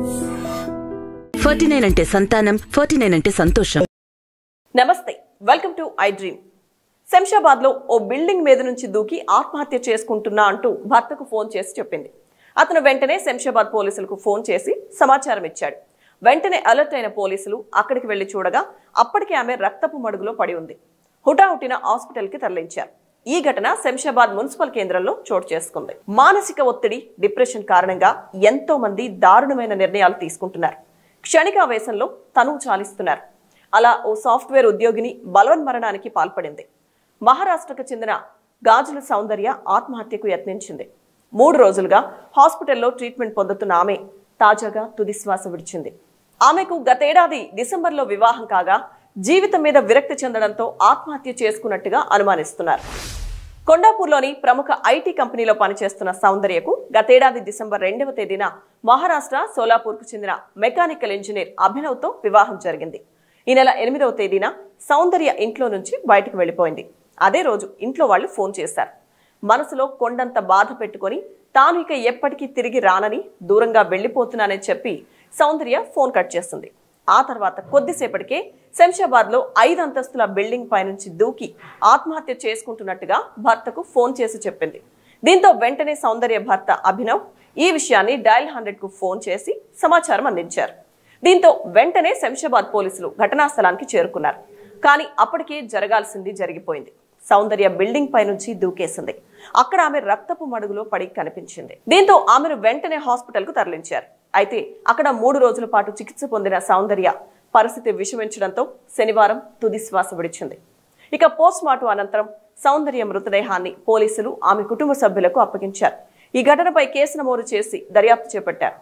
forty nine అంటే సంతానం forty nine అంటే సంతోషం నమస్తే welcome to iDream Shamshabad లో ఓ బిల్డింగ్ మీద నుంచి దూకి ఆత్మహత్య చేసుకుంటున్నా అంటూ భర్తకు ఫోన్ చేసి చెప్పింది అతను వెంటనే శంషాబాద్ పోలీసులకు ఫోన్ చేసి సమాచారం ఇచ్చాడు వెంటనే అలర్ట్ అయిన పోలీసులు అక్కడికి వెళ్లి చూడగా అప్పటికే ఆమె రక్తపు మడుగులో పడి ఉంది హుటాహుటిన హాస్పిటల్ కి తరలించారు ఈ ఘటన శంషాబాద్ మున్సిపల్ కేంద్రంలో చోటు చేసుకుంది మానసిక ఒత్తిడి డిప్రెషన్ కారణంగా ఎంతో మంది దారుణమైన నిర్ణయాలు తీసుకుంటున్నారు క్షణికావేశంలో తనువు చాలిస్తున్నారు అలా ఓ సాఫ్ట్వేర్ ఉద్యోగిని బలవన్మరణానికి పాల్పడింది మహారాష్ట్రకు చెందిన గాజుల సౌందర్య ఆత్మహత్యకు యత్నించింది మూడు రోజులుగా హాస్పిటల్లో ట్రీట్మెంట్ పొందుతున్న ఆమె తాజాగా తుదిశ్వాస విడిచింది ఆమెకు గతేడాది డిసెంబర్లో వివాహం కాగా జీవితం మీద విరక్తి చెందడంతో ఆత్మహత్య చేసుకున్నట్టుగా అనుమానిస్తున్నారు కొండాపూర్లోని ప్రముఖ ఐటీ కంపెనీలో పనిచేస్తున్న సౌందర్యకు గతేడాది డిసెంబర్ రెండవ తేదీన మహారాష్ట్ర సోలాపూర్కు చెందిన మెకానికల్ ఇంజనీర్ అభినవ్తో వివాహం జరిగింది ఈ నెల ఎనిమిదవ తేదీన సౌందర్య ఇంట్లో నుంచి బయటకు వెళ్లిపోయింది అదే రోజు ఇంట్లో వాళ్ళు ఫోన్ చేశారు మనసులో కొండంత బాధ పెట్టుకొని తాను ఇక ఎప్పటికీ తిరిగి రానని దూరంగా వెళ్లిపోతున్నానని చెప్పి సౌందర్య ఫోన్ కట్ చేస్తుంది ఆ తర్వాత కొద్దిసేపటికే శంషాబాద్ లో ఐదు అంతస్తుల బిల్డింగ్ పైనుంచి దూకి ఆత్మహత్య చేసుకుంటున్నట్టుగా భర్తకు ఫోన్ చేసి చెప్పింది దీంతో వెంటనే సౌందర్య భర్త అభినవ్ ఈ విషయాన్ని డయల్ హండ్రెడ్ కు ఫోన్ చేసి సమాచారం అందించారు దీంతో వెంటనే శంషాబాద్ పోలీసులు ఘటనా స్థలానికి చేరుకున్నారు కానీ అప్పటికే జరగాల్సింది జరిగిపోయింది సౌందర్య బిల్డింగ్ పై నుంచి దూకేసింది అక్కడ ఆమె రక్తపు మడుగులో పడి కనిపించింది దీంతో ఆమెను వెంటనే హాస్పిటల్ కు తరలించారు అయితే అక్కడ మూడు రోజుల పాటు చికిత్స పొందిన సౌందర్య పరిస్థితి విషమించడంతో శనివారం తుది శ్వాస విడిచింది ఇక పోస్ట్ మార్టం అనంతరం సౌందర్య మృతదేహాన్ని పోలీసులు ఆమె కుటుంబ సభ్యులకు అప్పగించారు ఈ ఘటనపై కేసు నమోదు చేసి దర్యాప్తు చేపట్టారు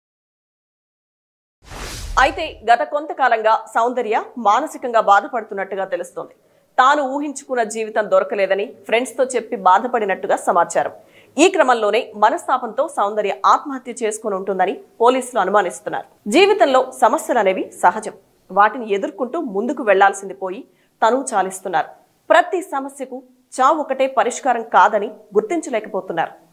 అయితే గత కొంతకాలంగా సౌందర్య మానసికంగా బాధపడుతున్నట్టుగా తెలుస్తోంది తాను ఊహించుకున్న జీవితం దొరకలేదని ఫ్రెండ్స్ తో చెప్పి బాధపడినట్టుగా సమాచారం ఈ క్రమంలోనే మనస్తాపంతో సౌందర్య ఆత్మహత్య చేసుకుని ఉంటుందని పోలీసులు అనుమానిస్తున్నారు జీవితంలో సమస్యలు అనేవి సహజం వాటిని ఎదుర్కొంటూ ముందుకు వెళ్లాల్సింది పోయి తనువు చాలిస్తున్నారు ప్రతి సమస్యకు చావు ఒకటే పరిష్కారం కాదని గుర్తించలేకపోతున్నారు